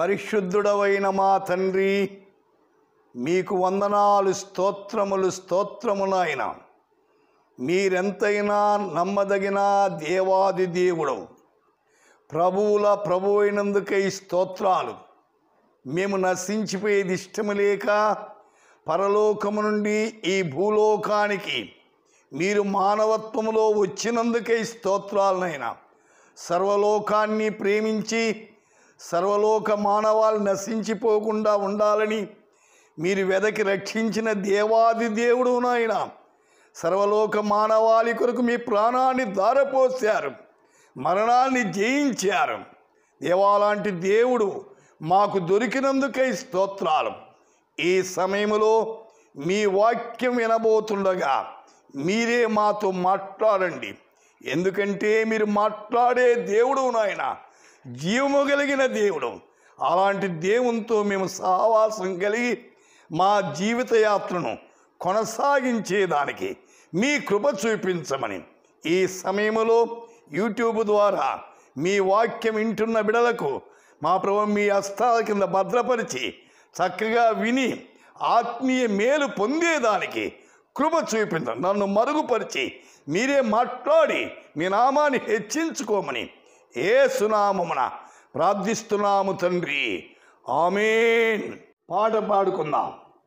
పరిశుద్ధుడవైన మా తండ్రి మీకు వందనాలు స్తోత్రములు స్తోత్రములైన మీరెంతైనా నమ్మదగిన దేవాది దేవుడు ప్రభువుల ప్రభు అయినందుకై స్తోత్రాలు మేము నశించిపోయేది ఇష్టము లేక పరలోకము నుండి ఈ భూలోకానికి మీరు మానవత్వములో వచ్చినందుకై స్తోత్రాలనైనా సర్వలోకాన్ని ప్రేమించి సర్వలోక మానవాలు నశించిపోకుండా ఉండాలని మీరు వెదకి రక్షించిన దేవాది దేవుడు నాయన సర్వలోక మానవాళి కొరకు మీ ప్రాణాన్ని దారపోశారు మరణాన్ని జయించారు దేవాలాంటి దేవుడు మాకు దొరికినందుకై స్తోత్రాలు ఈ సమయంలో మీ వాక్యం వినబోతుండగా మీరే మాతో మాట్లాడండి ఎందుకంటే మీరు మాట్లాడే దేవుడు నాయన జీవము కలిగిన దేవుడు అలాంటి దేవునితో మేము సహవాసం కలిగి మా జీవిత యాత్రను కొనసాగించేదానికి మీ కృప చూపించమని ఈ సమయంలో యూట్యూబ్ ద్వారా మీ వాక్యం వింటున్న బిడలకు మా ప్రభు మీ హస్తాల కింద భద్రపరిచి చక్కగా విని ఆత్మీయ మేలు పొందేదానికి కృప చూపించండి నన్ను మరుగుపరిచి మీరే మాట్లాడి మీ నామాన్ని హెచ్చించుకోమని ఏ సునామమున ప్రార్థిస్తున్నాము తండ్రి ఆమెన్ పాట పాడుకుందాం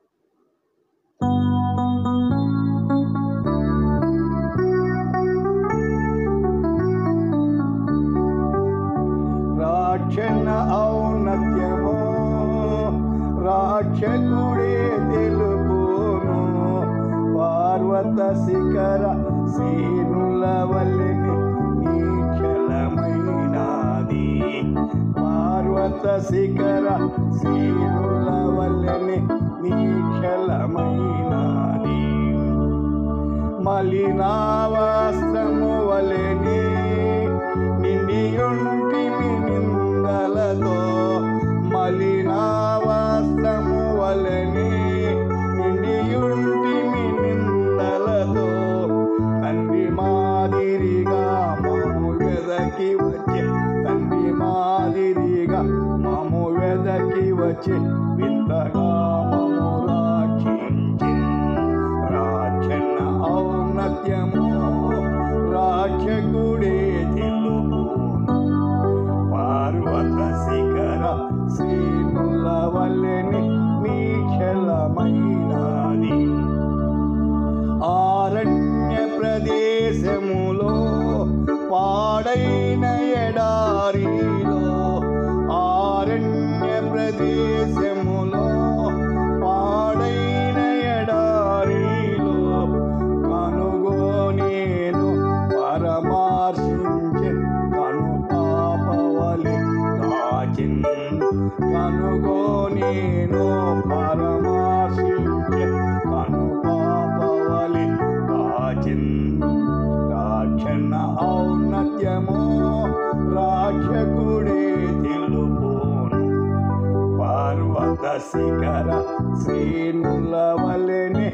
రాక్షణ ఔన్నత్యము రాక్షకుడే తెలుపును పార్వత శిఖర సీనుల వల్లిని నీచలమైనది పార్వత శిఖర సీనుల వల్లిని నీచలమైనది మలినావాస్తము వలెని నిండియుంటిమి నిందలతో మలినావాస్తము వలెని నిండియుంటిమి నిందలతో తండ్రి మాదిరిగా మము వెదకి వచ్చే తండ్రి మాదిరిగా మము వెదకి వచ్చే వింతగా మము రాక్షించి రాక్షణ ఔన్నత్యము రాక్షకుడే తెలుపును పార్వత శిఖర శ్రీనుల వల్లెని నీచలమైనది ఆరణ్య ప్రదేశములో పాడైన ఎడారిలో ఆరణ్య ప్రదేశములో పాడైన ఎడారిలో కనుగో నేను పరమార్శించే కను పాపవలి కాచిన్ కనుగో నేను పరమార్శించే కను పాపవలి కాచిన్ రాక్షణ ఔన్నత్యము రాక్షకుడే తెలుపును పార్వత శిఖర శ్రేణుల వలెనే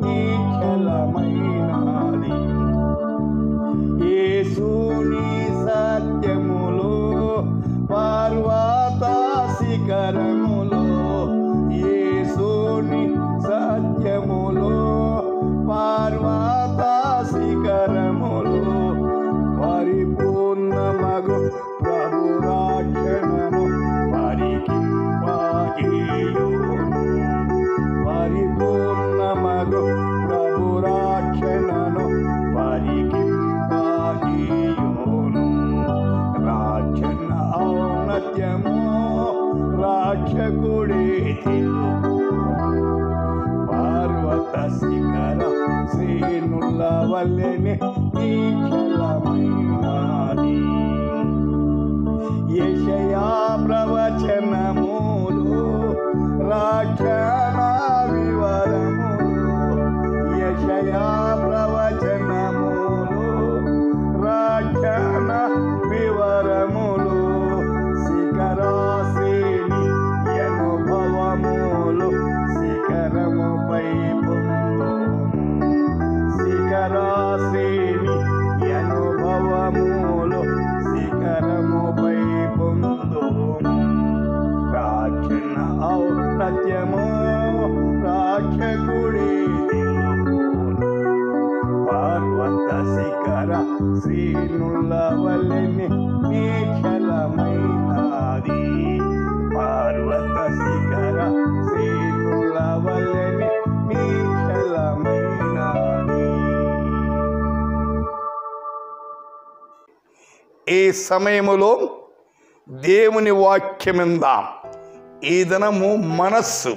నీచలమైనది యేసుని సత్యములో పార్వత శిఖరములో యేసుని సత్యములో పార్వత శిఖరములో పరిపూర్ణమగు ప్రభు రాక్షణను పరికింపజేయును పరిపూర్ణమగు ప్రభు రాక్షణను పరికింపజేయును రాక్షణ ఔన్నత్యము రాక్షకుడే తెలుపును పార్వత శిఖర శ్రేణుల వల్లెనే నీచలమైనది యశయా ప్రవచనములు రాక్షణ వివరములు యశయా ప్రవచనములు రాక్షణ వివరములు శిఖరాశ్రేణి అనుభవములు శిఖరముపై పొందును శిఖరాశ్రేణి వల్లెని నిశ్చలమైనది పర్వత శిఖర శ్రేణుల వల్లెని నిశ్చలమైనది ఈ సమయములో దేవుని వాక్యమిందాం ఈ దినము మనస్సు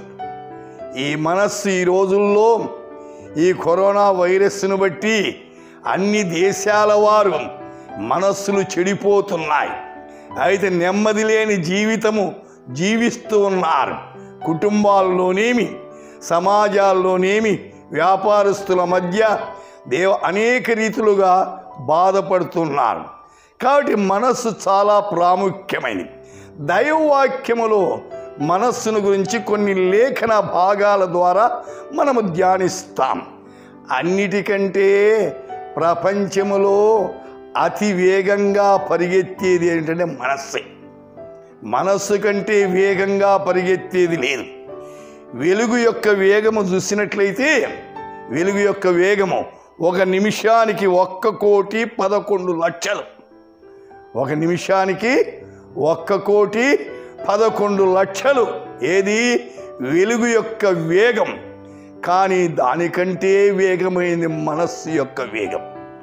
ఈ మనస్సు ఈ రోజుల్లో ఈ కరోనా వైరస్ను బట్టి అన్ని దేశాల వారు మనస్సులు చెడిపోతున్నాయి అయితే నెమ్మది లేని జీవితము జీవిస్తూ ఉన్నారు కుటుంబాల్లోనేమి సమాజాల్లోనేమి వ్యాపారస్తుల మధ్య దేవ అనేక రీతులుగా బాధపడుతున్నారు కాబట్టి మనస్సు చాలా ప్రాముఖ్యమైనది దైవవాక్యములో మనస్సును గురించి కొన్ని లేఖన భాగాల ద్వారా మనము ధ్యానిస్తాం అన్నిటికంటే ప్రపంచములో అతి వేగంగా పరిగెత్తేది ఏంటంటే మనస్సే మనస్సు కంటే వేగంగా పరిగెత్తేది లేదు వెలుగు యొక్క వేగము చూసినట్లయితే వెలుగు యొక్క వేగము ఒక నిమిషానికి ఒక్క కోటి పదకొండు లక్షలు ఒక నిమిషానికి ఒక్క కోటి పదకొండు లక్షలు ఏది వెలుగు యొక్క వేగం కానీ దానికంటే వేగమైంది మనస్సు యొక్క వేగం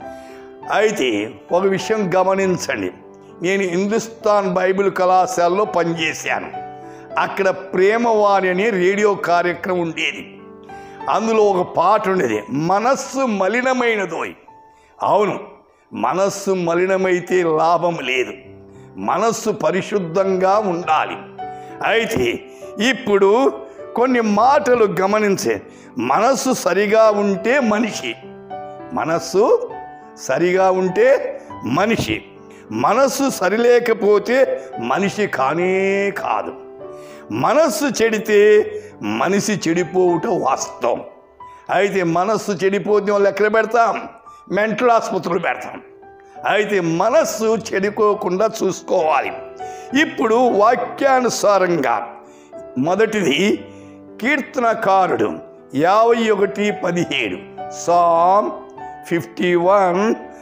అయితే ఒక విషయం గమనించండి నేను హిందుస్థాన్ బైబిల్ కళాశాలలో పనిచేశాను అక్కడ ప్రేమవాణి అనే రేడియో కార్యక్రమం ఉండేది అందులో ఒక పాట ఉండేది మనస్సు మలినమైనదోయ్ అవును మనస్సు మలినమైతే లాభం లేదు మనస్సు పరిశుద్ధంగా ఉండాలి అయితే ఇప్పుడు కొన్ని మాటలు గమనించే మనస్సు సరిగా ఉంటే మనిషి మనస్సు సరిగా ఉంటే మనిషి మనస్సు సరిలేకపోతే మనిషి కానే కాదు మనస్సు చెడితే మనిషి చెడిపోవుట వాస్తవం అయితే మనస్సు చెడిపోతే వాళ్ళు ఎక్కడ పెడతాం మెంటల్ ఆసుపత్రులు పెడతాం అయితే మనస్సు చెడిపోకుండా చూసుకోవాలి ఇప్పుడు వాక్యానుసారంగా మొదటిది కీర్తనకారుడు యాభై ఒకటి పదిహేడు సామ్ ఫిఫ్టీ వన్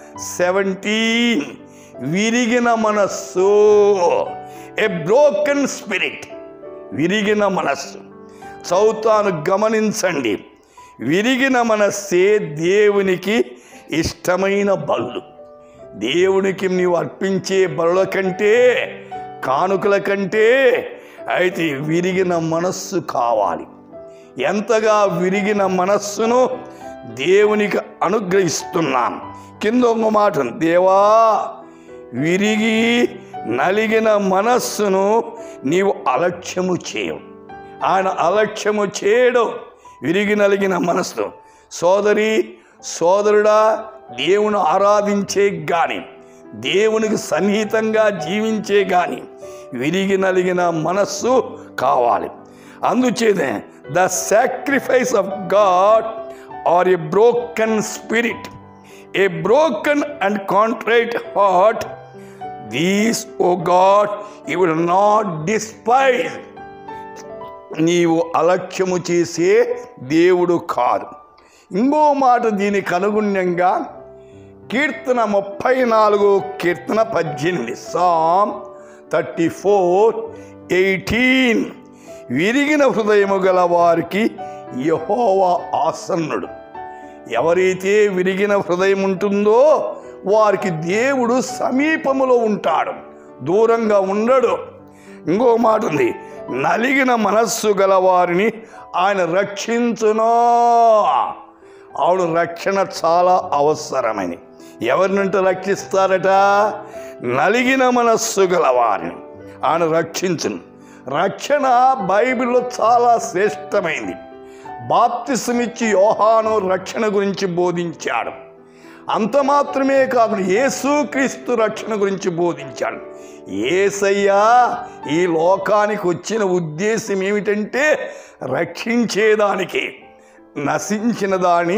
సెవెంటీన్ విరిగిన మనస్సు ఏ బ్రోకెన్ స్పిరిట్ విరిగిన మనస్సు చౌతాను గమనించండి విరిగిన మనస్సే దేవునికి ఇష్టమైన బళ్ళు దేవునికి నీవు అర్పించే బలుల కంటే కానుకల కంటే అయితే విరిగిన మనస్సు కావాలి ఎంతగా విరిగిన మనస్సును దేవునికి అనుగ్రహిస్తున్నాం కింద ఒక మాట ఉంది. దేవా విరిగి నలిగిన మనస్సును నీవు అలక్ష్యము చేయవు ఆయన అలక్ష్యము చేయడం విరిగి నలిగిన మనస్సు సోదరి సోదరుడా దేవుని ఆరాధించే గాని దేవునికి సన్నిహితంగా జీవించే గాని విరిగి నలిగిన మనస్సు కావాలి అందుచేత the sacrifice of God are a broken spirit a broken and contrite heart these O God you will not despise నీవు అలక్ష్యము చేసే దేవుడు కాదు ఇంకో మాట దీనికి అనుగుణ్యంగా కీర్తన ముప్పై నాలుగు కీర్తన పద్దెనిమిది సామ్ థర్టీ ఫోర్ ఎయిటీన్ విరిగిన హృదయము గల వారికి యహోవా ఆసన్నుడు ఎవరైతే విరిగిన హృదయం ఉంటుందో వారికి దేవుడు సమీపములో ఉంటాడు దూరంగా ఉండడు ఇంకో మాట ఉంది నలిగిన మనస్సు గల వారిని ఆయన రక్షించునో అవును రక్షణ చాలా అవసరమని ఎవరినంటే రక్షిస్తారట నలిగిన మనస్సు గల వారిని ఆయన రక్షించును రక్షణ బైబిల్లో చాలా శ్రేష్టమైంది బాప్తిసమిచ్చి యోహాను రక్షణ గురించి బోధించాడు అంత మాత్రమే కాదు యేసుక్రీస్తు రక్షణ గురించి బోధించాడు ఏసయ్యా ఈ లోకానికి వచ్చిన ఉద్దేశం ఏమిటంటే రక్షించేదానికి నశించిన దాని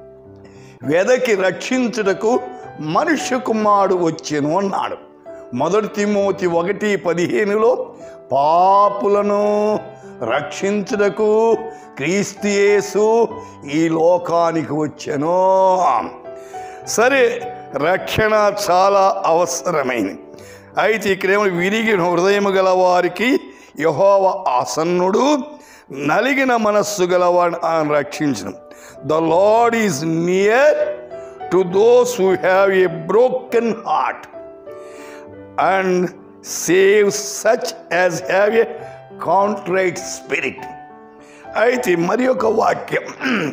వెదకి రక్షించుటకు మనుష్య కుమారుడు వచ్చెను అన్నాడు మొదటి తిమోతి ఒకటి పదిహేనులో పాపులను రక్షించుటకు క్రీస్తు యేసు ఈ లోకానికి వచ్చెను సరే రక్షణ చాలా అవసరమైంది అయితే ఇక్కడేమో విరిగిన హృదయము గల వారికి యహోవ ఆసన్నుడు నలిగిన మనస్సు గలవాడిని ఆయన రక్షించను the Lord is near to those who have a broken heart and save such as have a contrite spirit అయితే మరి ఒక వాక్యం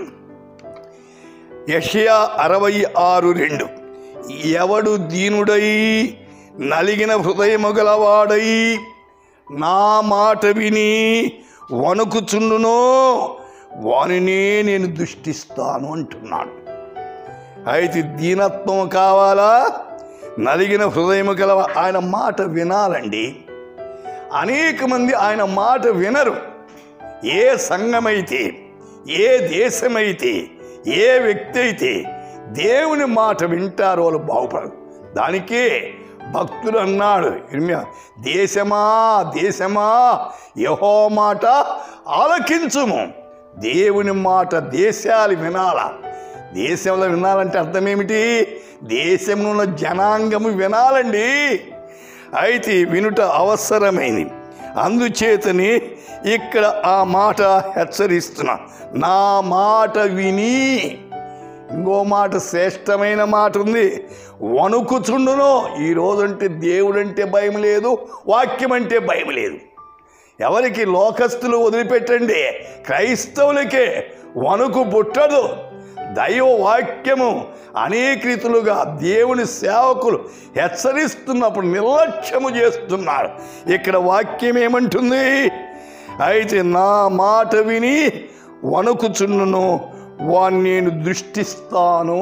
యషయా అరవై ఆరు రెండు ఎవడు దీనుడై నలిగిన హృదయము గలవాడై నా మాట విని వణుకుచుండునో వానినే నేను దృష్టిస్తాను అంటున్నాడు అయితే దీనత్వం కావాలా నలిగిన హృదయము గల ఆయన మాట వినాలండి అనేక మంది ఆయన మాట వినరు ఏ సంఘమైతే ఏ దేశమైతే ఏ వ్యక్తి అయితే దేవుని మాట వింటారో వాళ్ళు బాగుపడరు దానికే భక్తుడు అన్నాడు ఇర్మియా, దేశమా దేశమా యహో మాట ఆలకించుము దేవుని మాట దేశాలు వినాలా దేశంలో వినాలంటే అర్థం ఏమిటి దేశంలో ఉన్న జనాంగము వినాలండి అయితే వినుట అవసరమైంది అందుచేతని ఇక్కడ ఆ మాట హెచ్చరిస్తున్నా నా మాట విని ఇంకో మాట శ్రేష్టమైన మాట ఉంది వణుకుచుండును ఈ రోజంటే దేవుడంటే భయం లేదు వాక్యం అంటే భయం లేదు ఎవరికి లోకస్తులు వదిలిపెట్టండి క్రైస్తవులకే వణుకు పుట్టదు దైవ వాక్యము అనేక రీతులుగా దేవుని సేవకులు హెచ్చరిస్తున్నప్పుడు నిర్లక్ష్యము చేస్తున్నారు ఇక్కడ వాక్యం ఏమంటుంది అయితే నా మాట విని వణుకుచున్నను వాణ్ణి నేను దృష్టిస్తాను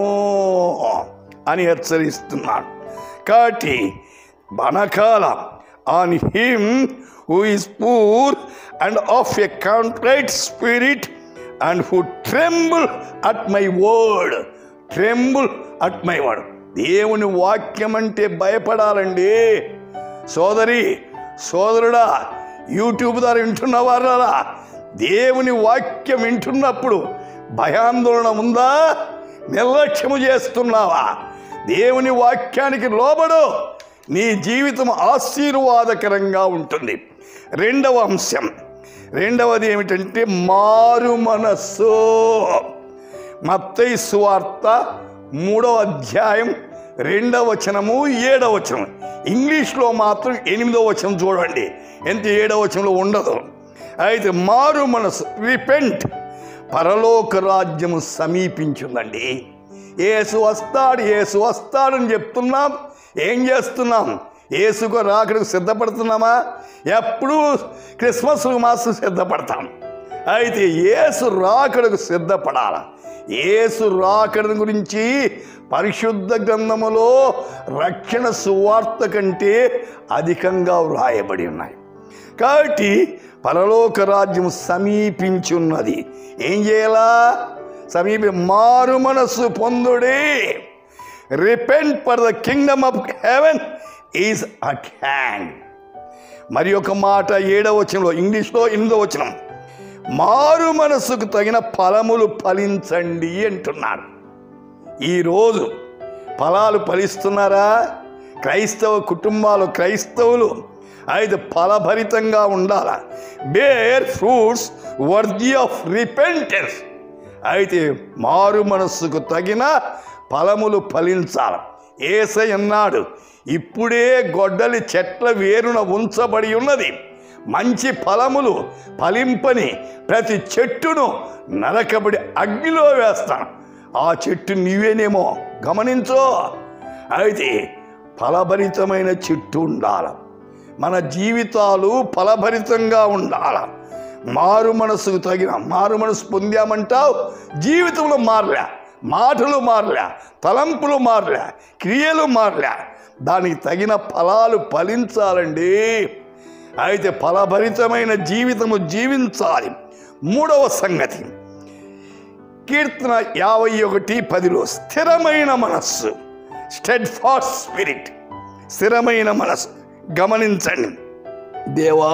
అని హెచ్చరిస్తున్నాడు కాబట్టి బనకాల on him who is poor and of a contrite spirit and who tremble at my word tremble at my word దేవుని వాక్యం అంటే భయపడాలండి సోదరి సోదరుడా యూట్యూబ్ ద్వారా వింటున్న వారా దేవుని వాక్యం వింటున్నప్పుడు భయాందోళన ఉందా నిర్లక్ష్యము చేస్తున్నావా దేవుని వాక్యానికి లోబడు నీ జీవితం ఆశీర్వాదకరంగా ఉంటుంది రెండవ అంశం రెండవది ఏమిటంటే మారు మనస్సు మత్తయి సువార్త మూడవ అధ్యాయం రెండవ వచనము ఏడవ వచనం ఇంగ్లీష్లో మాత్రం ఎనిమిదవ వచనం చూడండి ఎంత ఏడవ వచనంలో ఉండదు అయితే మారు మనసు రిపెంట్ పరలోక రాజ్యము సమీపించిందండి ఏసు వస్తాడు ఏసు వస్తాడని చెప్తున్నాం ఏం చేస్తున్నాం ఏసుకు రాకడికి సిద్ధపడుతున్నామా ఎప్పుడు క్రిస్మస్ మాసం సిద్ధపడతాం అయితే ఏసు రాకడకు సిద్ధపడాల ఏసు రాకడ గురించి పరిశుద్ధ గ్రంథములో రక్షణ సువార్త కంటే అధికంగా వ్రాయబడి ఉన్నాయి కాబట్టి పరలోక రాజ్యం సమీపించున్నది ఏం చేయాలా సమీప మారు మనస్సు పొందుడే repent for the kingdom of heaven is at hand మరి ఒక మాట ఏడవ వచనంలో ఇంగ్లీష్లో ఎనిమిదో వచనం మారు మనసుకు తగిన ఫలములు ఫలించండి అంటున్నారు ఈరోజు ఫలాలు ఫలిస్తున్నారా క్రైస్తవ కుటుంబాలు క్రైస్తవులు అయితే ఫలభరితంగా ఉండాల bear fruits worthy of repentance అయితే మారు మనస్సుకు తగిన ఫలములు ఫలించాలి ఏసై అన్నాడు ఇప్పుడే గొడ్డలి చెట్ల వేరున ఉంచబడి ఉన్నది మంచి ఫలములు ఫలింపని ప్రతి చెట్టును నరకబడి అగ్నిలో వేస్తాను ఆ చెట్టు నీవేనేమో గమనించో అయితే ఫలభరితమైన చెట్టు ఉండాలి మన జీవితాలు ఫలభరితంగా ఉండాలి మారు మనసుకు తగిన మారు మనసు పొందామంటావు జీవితంలో మారలే మాటలు మారలే తలంపులు మారలే క్రియలు మారలే దానికి తగిన ఫలాలు ఫలించాలండి అయితే ఫలభరితమైన జీవితము జీవించాలి మూడవ సంగతి కీర్తన యాభై ఒకటి పదిలో స్థిరమైన మనస్సు స్టెడ్ ఫాస్ట్ స్పిరిట్ స్థిరమైన మనస్సు గమనించండి దేవా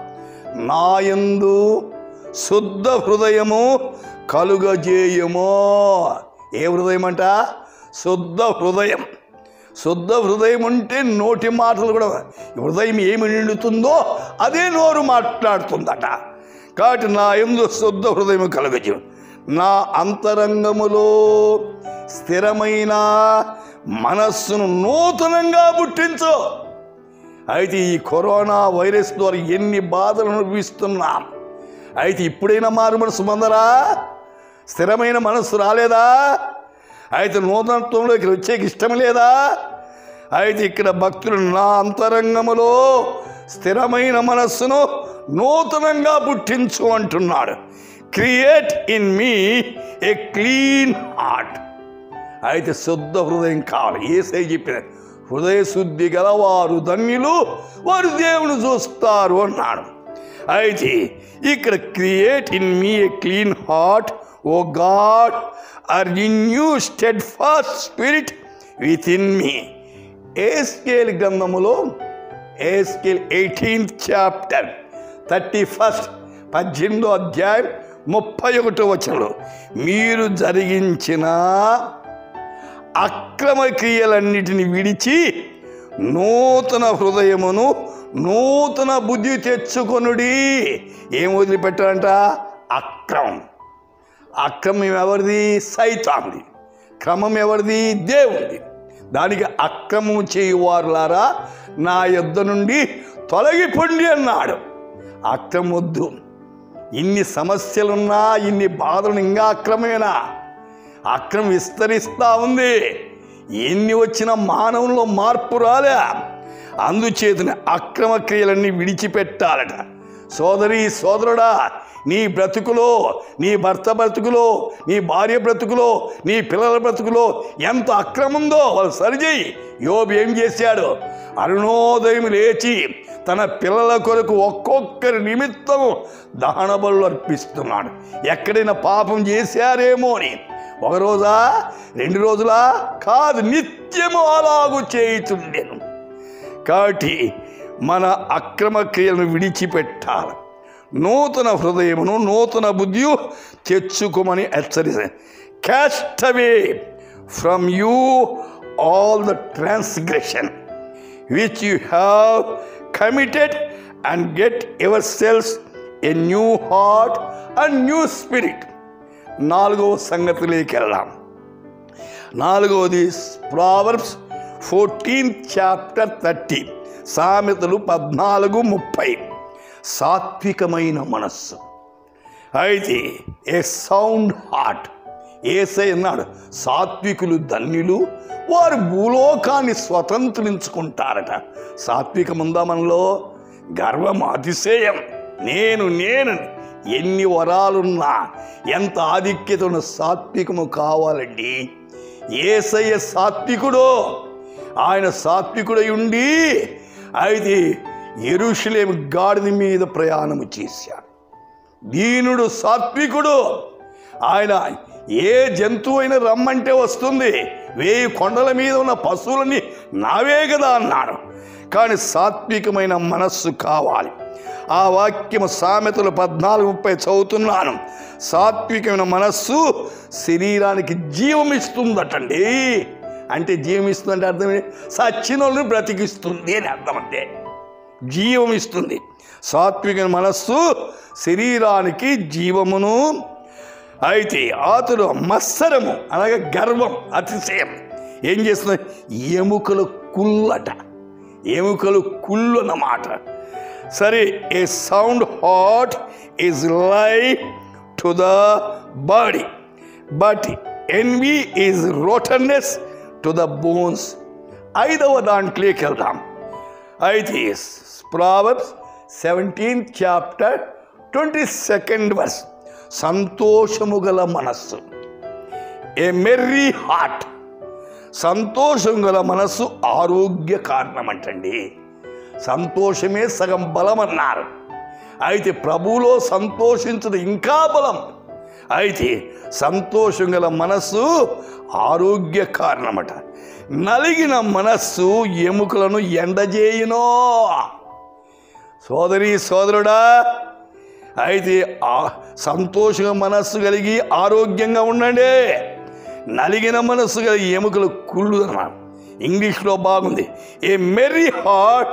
నాయందు శుద్ధ హృదయము కలుగజేయము ఏ హృదయం అంట శుద్ధ హృదయం శుద్ధ హృదయం ఉంటే నోటి మాటలు కూడా హృదయం ఏమి నిండుతుందో అదే నోరు మాట్లాడుతుందట కాబట్టి నా ఎందు శుద్ధ హృదయం కలగజు నా అంతరంగములో స్థిరమైన మనస్సును నూతనంగా పుట్టించు అయితే ఈ కరోనా వైరస్ ద్వారా ఎన్ని బాధలు అనుభవిస్తున్నాం అయితే ఇప్పుడైనా మారు మనసు పొందరా స్థిరమైన మనస్సు రాలేదా అయితే నూతనత్వంలోకి వచ్చేకి ఇష్టం లేదా అయితే ఇక్కడ భక్తులు నా అంతరంగములో స్థిరమైన మనస్సును నూతనంగా పుట్టించు అంటున్నాడు create in me a clean heart అయితే శుద్ధ హృదయం కావాలి ఏసై చెప్పిన హృదయ శుద్ధి గల వారు ధన్యులు వారు దేవుని చూస్తారు అన్నాడు అయితే ఇక్కడ create in me a clean heart O God renew steadfast spirit within me Ezekiel గ్రంథములో Ezekiel eighteenth chapter thirty first పద్దెనిమిదో అధ్యాయం ముప్పై ఒకటో వచనంలో మీరు జరిగించిన అక్రమ క్రియలన్నిటిని విడిచి నూతన హృదయమును నూతన బుద్ధి తెచ్చుకొనుడి ఏం వదిలిపెట్టారంట అక్రమం అక్రమం ఎవరిది సైతాంది క్రమం ఎవరిది దేవుడిది దానికి అక్రమం చేయువారులారా నా యుద్ధ నుండి తొలగిపోండి అన్నాడు అక్రమం వద్దు ఇన్ని సమస్యలున్నా ఇన్ని బాధలు ఇంకా అక్రమేనా అక్రమం విస్తరిస్తూ ఉంది ఎన్ని వచ్చిన మానవుల్లో మార్పు రాలే అందుచేతనే అక్రమ క్రియలన్నీ విడిచిపెట్టాలట సోదరి సోదరుడా నీ బ్రతుకులో నీ భర్త బ్రతుకులో నీ భార్య బ్రతుకులో నీ పిల్లల బ్రతుకులో ఎంత అక్రమందో వాళ్ళు సరిచేయి యోబు ఏం చేశాడు అరుణోదయం లేచి తన పిల్లల కొరకు ఒక్కొక్కరి నిమిత్తము దహన బలులు అర్పిస్తున్నాడు ఎక్కడైనా పాపం చేశారేమో అని ఒక రోజా రెండు రోజులా కాదు నిత్యము అలాగు చేయుచుండెను కాబట్టి మన అక్రమ క్రియలను విడిచిపెట్టాలి నూతన హృదయమును నూతన బుద్ధి తెచ్చుకోమని హెచ్చరి cast away from you all the transgression which you have committed and get yourselves a new heart and new spirit నాలుగవ సంగతిలోకి వెళ్దాం నాలుగవది ప్రావర్బ్స్ ఫోర్టీన్త్ చాప్టర్ థర్టీ సామెతలు పద్నాలుగు ముప్పై సాత్వికమైన మనస్సు అయితే ఏ సౌండ్ హార్ట్ ఏసై అన్నాడు సాత్వికులు ధన్యులు వారు భూలోకాన్ని స్వతంత్రించుకుంటారట సాత్వికం ఉందా మనలో గర్వం అతిశయం నేను నేను ఎన్ని వరాలున్నా ఎంత ఆధిక్యత ఉన్న సాత్వికము కావాలండి ఏసయ్య సాత్వికుడు ఆయన సాత్వికుడై ఉండి అయితే ఎరుషులేము గాడిద మీద ప్రయాణము చేశాడు దీనుడు సాత్వికుడు ఆయన ఏ జంతువు అయినా రమ్మంటే వస్తుంది వేయి కొండల మీద ఉన్న పశువులని నావే కదా అన్నాడు కానీ సాత్వికమైన మనస్సు కావాలి ఆ వాక్యము సామెతలు పద్నాలుగు ముప్పై చదువుతున్నాను సాత్వికమైన మనస్సు శరీరానికి జీవం ఇస్తుందటండి అంటే జీవం ఇస్తుందంటే అర్థం ఏంటి? సచ్చిన వాళ్ళని బ్రతికిస్తుంది అని అర్థం అంటే జీవం ఇస్తుంది సాత్విక మనస్సు శరీరానికి జీవమును అయితే ఆతులు మత్సరము అనగా గర్వం అతిశయం ఏం చేస్తుంది ఎముకలు కుల్లట ఎముకలు కుళ్ళు అన్నమాట సరే a sound heart is life to the body but envy is rottenness to the bones ఐదవ దాంట్లోకి వెళ్దాం అయితే Proverbs seventeenth chapter twenty second verse సంతోషము గల మనస్సు ఏ మెర్రీ హార్ట్ సంతోషం గల మనస్సు ఆరోగ్య కారణం అంటండి సంతోషమే సగం బలం అన్నారు అయితే ప్రభువులో సంతోషించడం ఇంకా బలం అయితే సంతోషం గల మనస్సు ఆరోగ్య కారణమట నలిగిన మనస్సు ఎముకలను ఎండజేయునో సోదరి సోదరుడా అయితే ఆ సంతోషంగా మనస్సు కలిగి ఆరోగ్యంగా ఉండండి నలిగిన మనస్సు కలిగి ఎముకలు కుళ్ళు అన్నమాట ఇంగ్లీష్లో బాగుంది a merry heart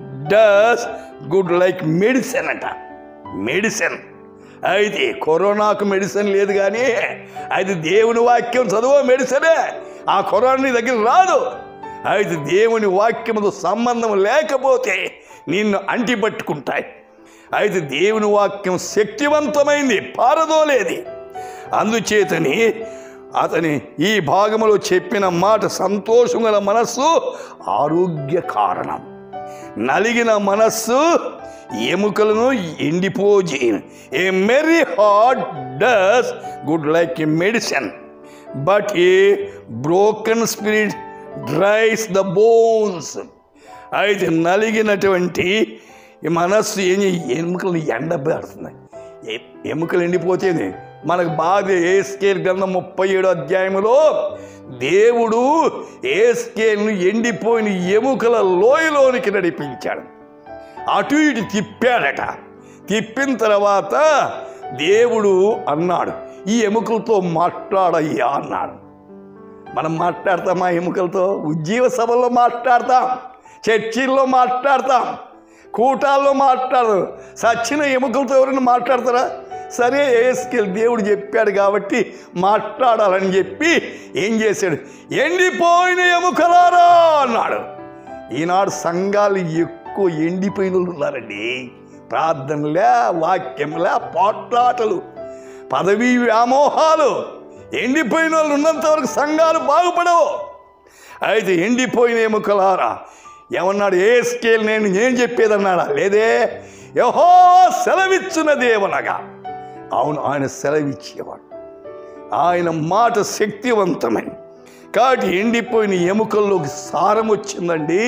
does good like medicine అంట మెడిసిన్ అయితే కరోనాకు మెడిసిన్ లేదు కానీ అది దేవుని వాక్యం చదువు మెడిసినే ఆ కరోనా నీ దగ్గర రాదు అయితే దేవుని వాక్యముతో సంబంధం లేకపోతే నిన్ను అంటిపట్టుకుంటాయి అయితే దేవుని వాక్యం శక్తివంతమైంది పారదోలేది అందుచేతని అతని ఈ భాగములో చెప్పిన మాట సంతోషం గల మనస్సు ఆరోగ్య కారణం నలిగిన మనస్సు ఎముకలను ఎండిపోజేయను a merry heart does good like a medicine but a broken spirit dries the bones అయితే నలిగినటువంటి ఈ మనస్సు ఏం చేయ- ఎముకలను ఎండబెడుతుంది ఎ- ఎముకలు ఎండిపోతేనే మనకు బాగా ఏ స్కేల్ గ్రంథం ముప్పై ఏడో అధ్యాయంలో దేవుడు ఏ స్కేల్ను ఎండిపోయిన ఎముకల లోయలోనికి నడిపించాడు అటు ఇటు తిప్పాడట తిప్పిన తర్వాత దేవుడు అన్నాడు ఈ ఎముకలతో మాట్లాడయ్యా అన్నాడు మనం మాట్లాడతామా ఎముకలతో ఉజ్జీవ సభల్లో మాట్లాడతాం చర్చిల్లో మాట్లాడతాం కూటాల్లో మాట్లాడదు సచ్చిన ఎముకలతో ఎవరైనా మాట్లాడతారా సరే ఏసుకెళ్ళి దేవుడు చెప్పాడు కాబట్టి మాట్లాడాలని చెప్పి ఏం చేశాడు ఎండిపోయిన ఎముకలారా అన్నాడు ఈనాడు సంఘాలు ఎక్కువ ఎండిపోయిన వాళ్ళు ఉన్నారండి ప్రార్థనలే వాక్యంలే పోట్లాటలు పదవీ వ్యామోహాలు ఎండిపోయిన వాళ్ళు ఉన్నంత వరకు సంఘాలు బాగుపడవు అయితే ఎండిపోయిన ఎముకలారా ఏమన్నాడు ఏ స్కేల్ నేను ఏం చెప్పేదన్నాడా లేదే యహో సెలవిచ్చున దేవనగా అవును ఆయన సెలవిచ్చేవాడు ఆయన మాట శక్తివంతమని కాబట్టి ఎండిపోయిన ఎముకల్లోకి సారం వచ్చిందండి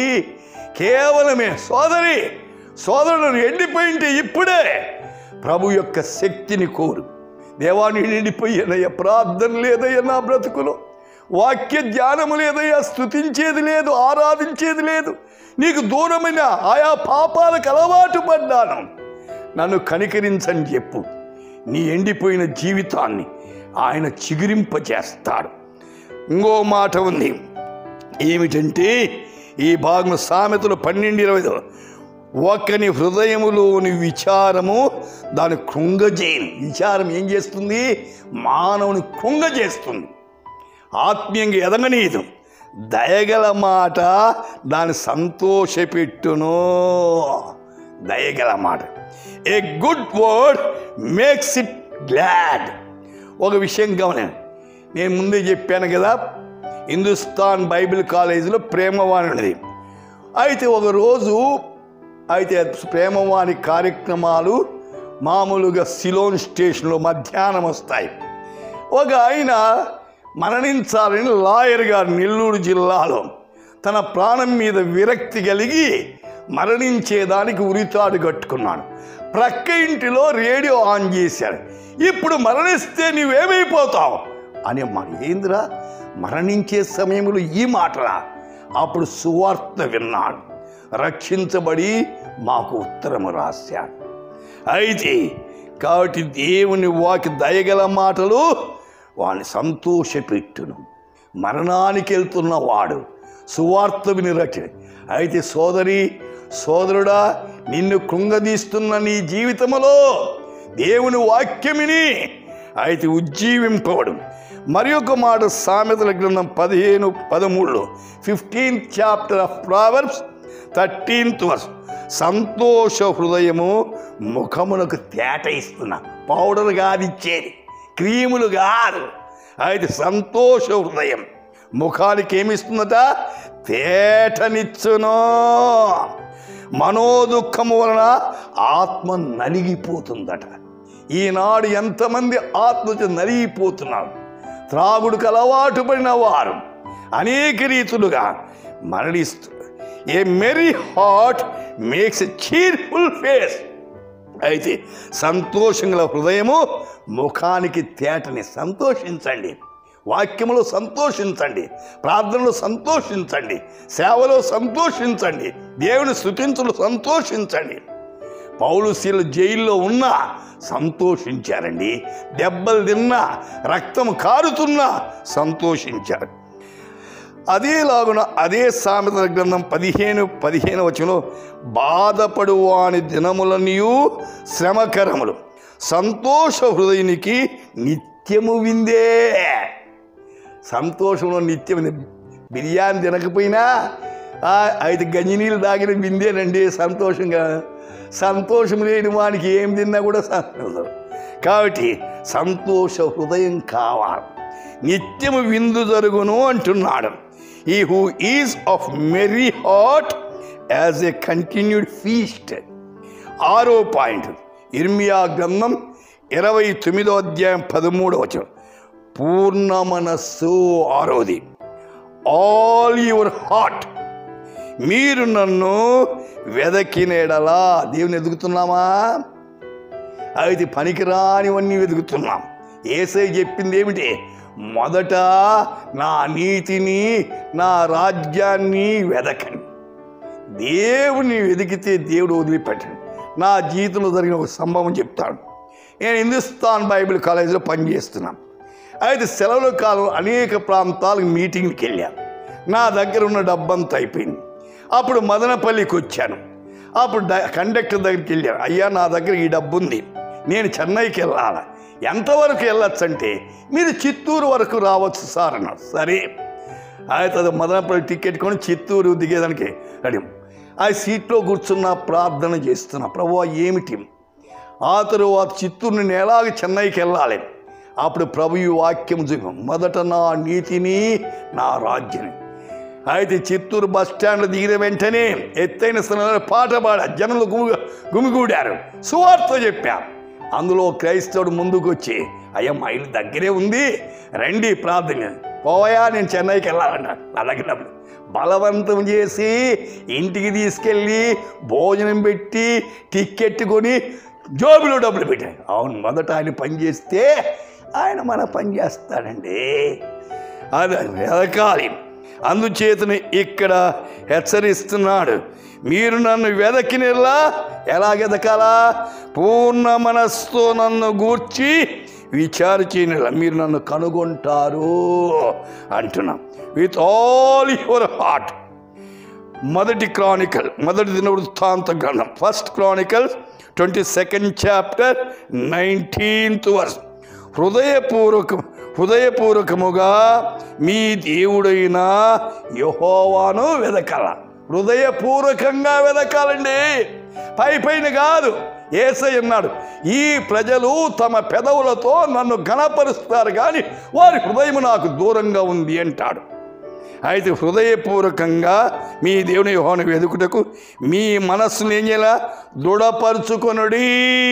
కేవలమే సోదరి సోదరుడు ఎండిపోయింటే ఇప్పుడే ప్రభు యొక్క శక్తిని కోరు దేవాన్ని ఎండిపోయానయ్యా ప్రార్థన లేదయ్యా నా బ్రతుకులో వాక్య ధ్యానము లేదయ్యా స్థుతించేది లేదు ఆరాధించేది లేదు నీకు దూరమైన ఆయా పాపాలకు అలవాటు పడ్డాను నన్ను కనికరించని చెప్పు నీ ఎండిపోయిన జీవితాన్ని ఆయన చిగురింపజేస్తాడు ఇంకో మాట ఉంది ఏమిటంటే ఈ భాగం సామెతలు పన్నెండు ఇరవై ఒకని హృదయములోని విచారము దాని కృంగజేయను విచారం ఏం చేస్తుంది మానవుని కృంగజేస్తుంది ఆత్మీయంగా ఎదగనీయదు దయగల మాట దాన్ని సంతోషపెట్టును దయగల మాట a good word makes it glad ఒక విషయం గమనండి నేను ముందే చెప్పాను కదా హిందుస్థాన్ బైబిల్ కాలేజీలో ప్రేమవాణి ఉన్నది అయితే ఒకరోజు అయితే ప్రేమవాణి కార్యక్రమాలు మామూలుగా సిలోన్ స్టేషన్లో మధ్యాహ్నం వస్తాయి ఒక ఆయన మరణించాలని లాయర్ గారు నెల్లూరు జిల్లాలో తన ప్రాణం మీద విరక్తి కలిగి మరణించేదానికి ఉరితాడు కట్టుకున్నాడు ప్రక్క ఇంటిలో రేడియో ఆన్ చేశాడు ఇప్పుడు మరణిస్తే నీవేమైపోతావు అనే మాట ఏందిరా మరణించే సమయంలో ఈ మాటలా అప్పుడు సువార్త విన్నాడు రక్షించబడి మాకు ఉత్తరము రాశాడు అయితే కాబట్టి దేవుని వాకి దయగల మాటలు వాని సంతోషపెట్టును మరణానికి వెళ్తున్న వాడు సువార్త విని రక్షణ అయితే సోదరి సోదరుడా నిన్ను కృంగదీస్తున్న నీ జీవితములో దేవుని వాక్యమిని అయితే ఉజ్జీవింపవడం మరి ఒక మాట సామెతల గ్రంథం పదిహేను పదమూడులో fifteenth chapter of Proverbs thirteenth verse సంతోష హృదయము ముఖమునకు తేట ఇస్తున్నా పౌడర్ కాదు ఇచ్చేది క్రీములు కాదు అయితే సంతోష హృదయం ముఖానికి ఏమిస్తుందట తేటనిచ్చును మనోదుఖము వలన ఆత్మ నలిగిపోతుందట ఈనాడు ఎంతమంది ఆత్మచ నలిగిపోతున్నారు త్రాగుడుకు అలవాటు పడిన వారు అనేక రీతులుగా మరణిస్తూ a merry heart makes a cheerful face అయితే సంతోషం గల హృదయము ముఖానికి తేటని సంతోషించండి వాక్యములో సంతోషించండి ప్రార్థనలో సంతోషించండి సేవలో సంతోషించండి దేవుని స్థుతించులు సంతోషించండి పౌలు శీలు జైల్లో ఉన్నా సంతోషించారండి దెబ్బలు తిన్నా రక్తం కారుతున్నా సంతోషించారు అదేలాగున అదే సామెతల గ్రంథం పదిహేను పదిహేను వచనంలో బాధపడు వాని దినములనియు శ్రమకరములు సంతోష హృదయునికి నిత్యము విందే సంతోషంలో నిత్యం బిర్యానీ తినకపోయినా ఆ, ఐదు గంజినీళ్ళు తాగిన విందేనండి సంతోషంగా సంతోషం లేని వానికి ఏం తిన్నా కూడా సంతోషం కాబట్టి సంతోష హృదయం కావాలి నిత్యము విందు జరుగును అంటున్నాడు he who is of merry heart as a continued feast ఆరో పాయింట్ ఇర్మియా గ్రంథం ఇరవై తొమ్మిదో అధ్యాయం పదమూడవ వచనం పూర్ణ మనస్సు ఆరోది ఆల్ యువర్ హార్ట్ మీరు నన్ను వెదకినేడలా దేవుని ఎదుగుతున్నామా అది పనికిరానివన్నీ వెతుకుతున్నాం ఏసై చెప్పింది ఏమిటి మొదట నా నీతిని నా రాజ్యాన్ని వెదకండి దేవుని వెతికితే దేవుడు వదిలిపెట్టండి నా జీవితంలో జరిగిన ఒక సంభవం చెప్తాను నేను హిందుస్థాన్ బైబిల్ కాలేజీలో పనిచేస్తున్నాను అయితే సెలవుల కాలం అనేక ప్రాంతాలకు మీటింగ్కి వెళ్ళాను నా దగ్గర ఉన్న డబ్బంతా అయిపోయింది అప్పుడు మదనపల్లికి వచ్చాను అప్పుడు డ- కండక్టర్ దగ్గరికి వెళ్ళాను అయ్యా నా దగ్గర ఈ డబ్బు ఉంది నేను చెన్నైకి వెళ్ళాలి ఎంతవరకు వెళ్ళొచ్చు అంటే మీరు చిత్తూరు వరకు రావచ్చు సార్ అన్నారు సరే అయితే అది మదనపల్లి టికెట్ కొని చిత్తూరు దిగేదానికి రెడీ ఆ సీట్లో కూర్చున్న ప్రార్థన చేస్తున్నా ప్రభు ఏమిటి ఆ తరువాత చిత్తూరు నేను ఎలాగ చెన్నైకి వెళ్ళాలి అప్పుడు ప్రభు ఈ వాక్యం చూపి మొదట నా నీతిని నా రాజ్యాన్ని అయితే చిత్తూరు బస్ స్టాండ్లో దిగిన వెంటనే ఎత్తైన స్థలంలో పాట పాడా జనులు గుమి గుమిగూడారు సువార్త చెప్పారు అందులో క్రైస్తవుడు ముందుకు వచ్చి అయ్యా మా ఇల్లు దగ్గరే ఉంది రండి ప్రార్థన పోయా నేను చెన్నైకి వెళ్ళాలన్నాడు నా దగ్గర డబ్బులు బలవంతం చేసి ఇంటికి తీసుకెళ్ళి భోజనం పెట్టి టిక్కెట్ కొని జోబులో డబ్బులు పెట్టాడు అవును మొదట ఆయన పని చేస్తే ఆయన మన పని చేస్తాడండి అది వెదకాలి అందుచేతనే ఇక్కడ హెచ్చరిస్తున్నాడు మీరు నన్ను వెదకినలా ఎలా వెదకాలా పూర్ణ మనస్సుతో నన్ను గూర్చి విచారించిన మీరు నన్ను కనుగొంటారు అంటున్నాం విత్ ఆల్ యువర్ హార్ట్ మొదటి క్రానికల్ మొదటి దిన వృత్తాంత గ్రంథం first chronicle twenty second chapter nineteenth verse హృదయపూర్వక హృదయపూర్వకముగా మీ దేవుడైన యహోవాను వెదకాల హృదయపూర్వకంగా వెదకాలండి పై పైన కాదు ఏసై అన్నాడు ఈ ప్రజలు తమ పెదవులతో నన్ను గణపరుస్తారు కానీ వారి హృదయం నాకు దూరంగా ఉంది అంటాడు అయితే హృదయపూర్వకంగా మీ దేవుని యోహాను వెతుకుటకు మీ మనస్సును ఏం చేయాల దృఢపరుచుకొనుడి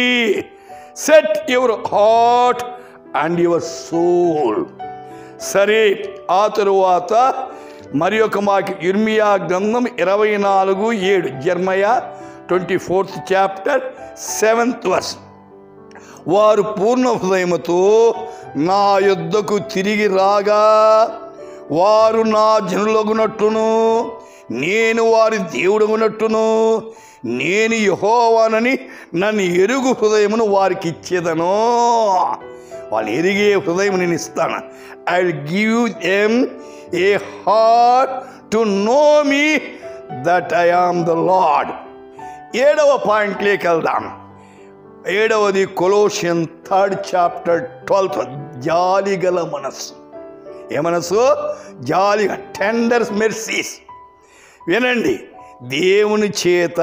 set your heart and your soul సరే ఆ తరువాత మరి ఒక మాకు ఇర్మియా గ్రంథం ఇరవై నాలుగు ఏడు Jeremiah twenty fourth chapter seventh verse వారు పూర్ణ హృదయముతో నా యుద్ధకు తిరిగి రాగా వారు నా జనులగునట్టును నేను వారి దేవుడగునట్టును నేను యహోవానని నన్ను ఎరుగు హృదయమును వారికి ఇచ్చేదను వాళ్ళు ఎరిగే హృదయం నేను ఇస్తాను I will give them a heart to know me that I am the Lord ఏడవ పాయింట్లోకి వెళ్దాం ఏడవది కొలోషియన్ థర్డ్ చాప్టర్ ట్వెల్త్ జాలి గల మనస్సు ఏ మనసు జాలిగా టెండర్ మెర్సీస్ వినండి దేవుని చేత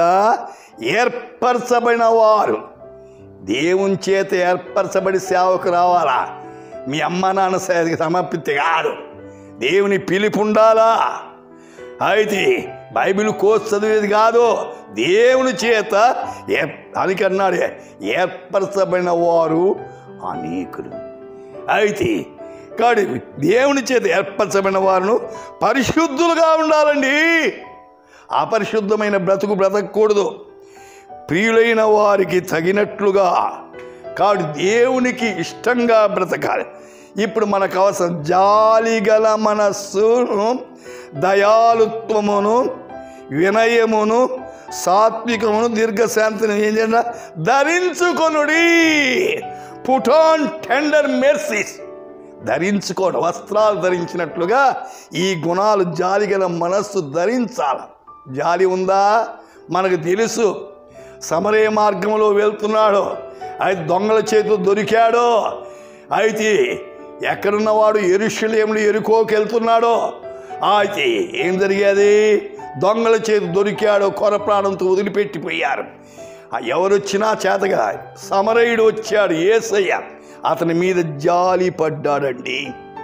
ఏర్పరచబడిన వారు దేవుని చేత ఏర్పరచబడి సేవకు రావాలా మీ అమ్మ నాన్న సేవకి సమర్పితే కాదు దేవుని పిలుపు ఉండాలా అయితే బైబిల్ కోర్స్ చదివేది కాదు దేవుని చేత ఏ- దానికి అన్నాడు ఏర్పరచబడిన వారు అనేకులు అయితే కాడు దేవుని చేత ఏర్పరచబడిన వారును పరిశుద్ధులుగా ఉండాలండి అపరిశుద్ధమైన బ్రతుకు బ్రతకూడదు ప్రియులైన వారికి తగినట్లుగా కాడు దేవునికి ఇష్టంగా బ్రతకాలి ఇప్పుడు మనకు అవసరం జాలి గల మనస్సును దయాలుత్వమును వినయమును సాత్వికమును దీర్ఘశాంతిని ఏం చేయాలి ధరించుకొనుడి పుట్ ఆన్ టెండర్ మెర్సీస్ ధరించుకోవడం వస్త్రాలు ధరించినట్లుగా ఈ గుణాలు జాలి గల మనస్సు ధరించాలి జాలి ఉందా మనకు తెలుసు సమరే మార్గంలో వెళ్తున్నాడు అయితే దొంగల చేతిలో దొరికాడు అయితే ఎక్కడున్నవాడు ఎరుషులేములు ఎరుకోకి వెళ్తున్నాడో అయితే ఏం జరిగేది దొంగల చేతి దొరికాడు కొర ప్రాణంతో వదిలిపెట్టిపోయారు ఆ ఎవరొచ్చినా చేతగా సమరయుడు వచ్చాడు ఏసయ్య అతని మీద జాలి పడ్డాడండి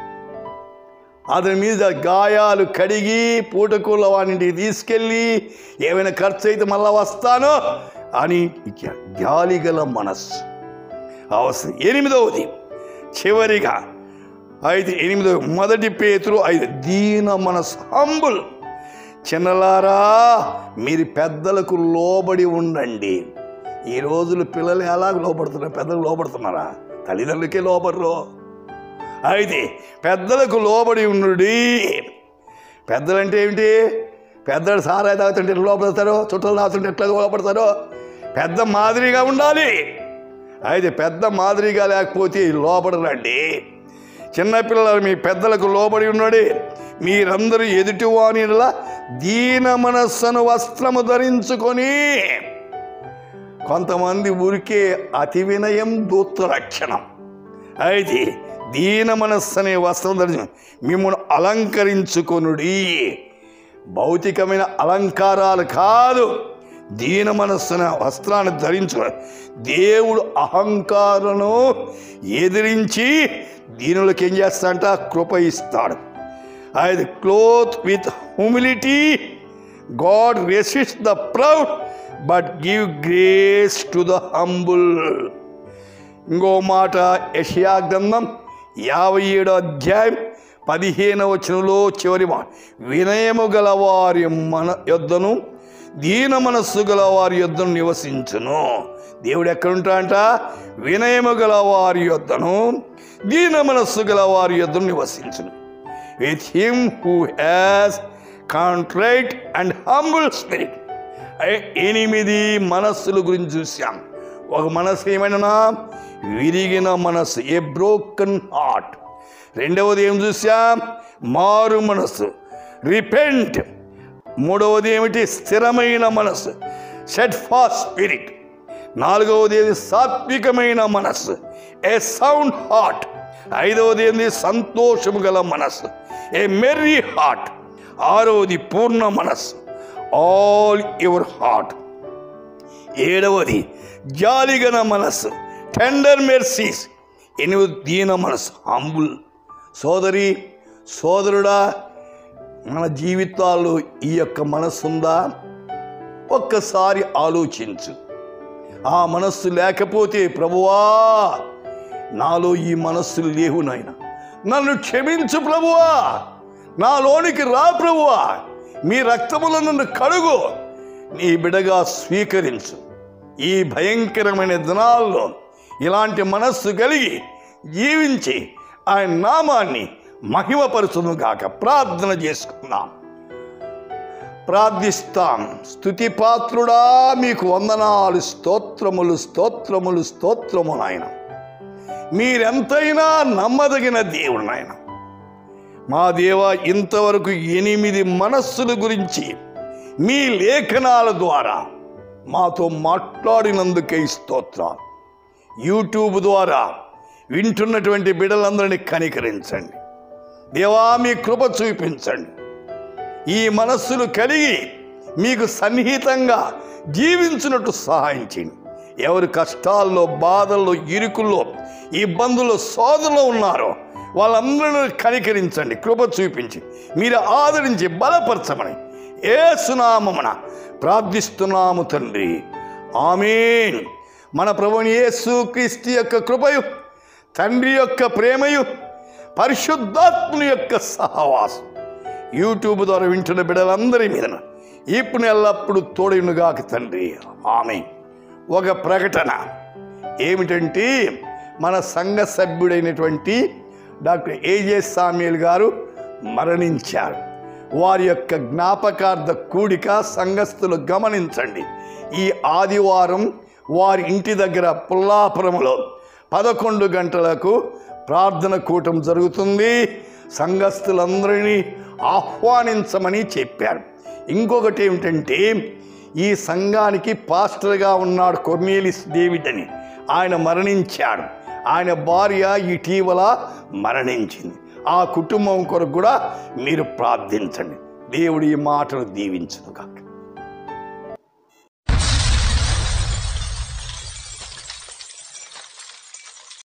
అతని మీద గాయాలు కడిగి పూటకూల వానింటికి తీసుకెళ్ళి ఏమైనా ఖర్చు అయితే మళ్ళా వస్తాను అని ఇచ్చాడు జాలి గల మనస్సు అవసరం ఎనిమిదవది చివరిగా ఐదు ఎనిమిదవ మొదటి పేతురు ఐదు దీన మనసు హంబుల్ చిన్నలారా మీరు పెద్దలకు లోబడి ఉండండి ఈ రోజులు పిల్లలు ఎలా లోపడుతున్నారు పెద్దలు లోపడుతున్నారా తల్లిదండ్రులకే లోపడరు అయితే పెద్దలకు లోబడి ఉండుడి పెద్దలంటే ఏమిటి పెద్దలు సారాయి తాగుతుంటే ఎట్లా లోపడతారో చుట్టలు తాగుతుంటే ఎట్లా లోపడతారో పెద్ద మాదిరిగా ఉండాలి అయితే పెద్ద మాదిరిగా లేకపోతే లోపడరండి చిన్నపిల్లలు మీ పెద్దలకు లోబడి ఉన్నాడు మీరందరూ ఎదుటివానిలా దీన మనస్సును వస్త్రము ధరించుకొని కొంతమంది ఊరికే అతి వినయం దూత్త లక్షణం అయితే దీన మనస్సు అనే వస్త్రం ధరించి మిమ్మల్ని అలంకరించుకొనుడి భౌతికమైన అలంకారాలు కాదు దీన మనస్సున వస్త్రాన్ని ధరించు దేవుడు అహంకారను ఎదిరించి దీనులకు ఏం చేస్తాడంట కృప ఇస్తాడు అది clothe with humility God resist the proud but give grace to the humble ఇంకో మాట యషయా గ్రంథం యాభై ఏడో అధ్యాయం పదిహేనవ వచనంలో చివరి మాట వినయము గల వారి మన యొద్దను దీన మనస్సు గల వారి యొద్దను నివసించును దేవుడు ఎక్కడుంటాడంట వినయము గల వారి యొద్దను దీన మనస్సు గల వారి యొద్దను నివసించును with him who has contrite and humble spirit ఎనిమిది మనస్సుల గురించి చూసాం ఒక మనస్సు ఏమైనా విరిగిన మనస్సు ఏ బ్రోకన్ హార్ట్ రెండవది ఏం చూసాం మారు మనస్సు రిపెంట్ మూడవది ఏమిటి స్థిరమైన మనస్సు సెట్ ఫాస్ట్ స్పిరిట్ నాలుగవది ఏది సాత్వికమైన మనస్సు ఏ సౌండ్ హార్ట్ ఐదవది ఏంది సంతోషము గల మనస్సు ఏ మెర్రీ హార్ట్ ఆరవది పూర్ణ మనస్సు ఆల్ యువర్ హార్ట్ ఏడవది జాలిగన మనస్సు టెండర్ మెర్సీస్ ఎనిమిది దీన మనస్సు హంబుల్ సోదరి సోదరుడా మన జీవితాల్లో ఈ యొక్క మనస్సు ఉందా ఒక్కసారి ఆలోచించు ఆ మనస్సు లేకపోతే ప్రభువా నాలో ఈ మనస్సులు లేవు నాయన నన్ను క్షమించు ప్రభువా నాలోనికి రా ప్రభువా మీ రక్తములో నన్ను కడుగు నీ బిడగా స్వీకరించు ఈ భయంకరమైన దినాల్లో ఇలాంటి మనస్సు కలిగి జీవించి ఆయన నామాన్ని మహిమపరుచును గాక ప్రార్థన చేసుకుందాం ప్రార్థిస్తాం స్తుతి పాత్రుడా మీకు వందనాలు స్తోత్రములు స్తోత్రములు స్తోత్రము నాయన మీరెంతైనా నమ్మదగిన దేవుడు నాయన మా దేవ ఇంతవరకు ఎనిమిది మనస్సుల గురించి మీ లేఖనాల ద్వారా మాతో మాట్లాడినందుకై స్తోత్రాలు యూట్యూబ్ ద్వారా వింటున్నటువంటి బిడ్డలందరినీ కనికరించండి దేవా మీ కృప చూపించండి ఈ మనస్సులు కలిగి మీకు సన్నిహితంగా జీవించినట్టు సహాయం చేయండి ఎవరు కష్టాల్లో బాధల్లో ఇరుకుల్లో ఇబ్బందుల్లో సోదరులు ఉన్నారో వాళ్ళందరినీ కనికరించండి కృప చూపించి మీరు ఆదరించి బలపరచమని ఏసునామమున ప్రార్థిస్తున్నాము తండ్రి ఆమేన్ మన ప్రభుని యేసు క్రీస్తు యొక్క కృపయు తండ్రి యొక్క ప్రేమయు పరిశుద్ధాత్ముని యొక్క సహవాసం యూట్యూబ్ ద్వారా వింటున్న బిడ్డలందరి మీద ఇప్పుడు ఎల్లప్పుడూ తోడైనగాక తండ్రి ఆమె ఒక ప్రకటన ఏమిటంటే మన సంఘ సభ్యుడైనటువంటి డాక్టర్ ఏజే సామ్యుల్ గారు మరణించారు వారి యొక్క జ్ఞాపకార్థ కూడిక సంఘస్థులు గమనించండి ఈ ఆదివారం వారి ఇంటి దగ్గర పుల్లాపురంలో పదకొండు గంటలకు ప్రార్థన కూటం జరుగుతుంది సంఘస్థులందరినీ ఆహ్వానించమని చెప్పారు ఇంకొకటి ఏమిటంటే ఈ సంఘానికి పాస్టర్గా ఉన్నాడు కొర్నేలిస్ డేవిడ్ అని ఆయన మరణించాడు ఆయన భార్య ఇటీవల మరణించింది ఆ కుటుంబం కొరకు కూడా మీరు ప్రార్థించండి దేవుడి ఈ మాటలు దీవించును కాక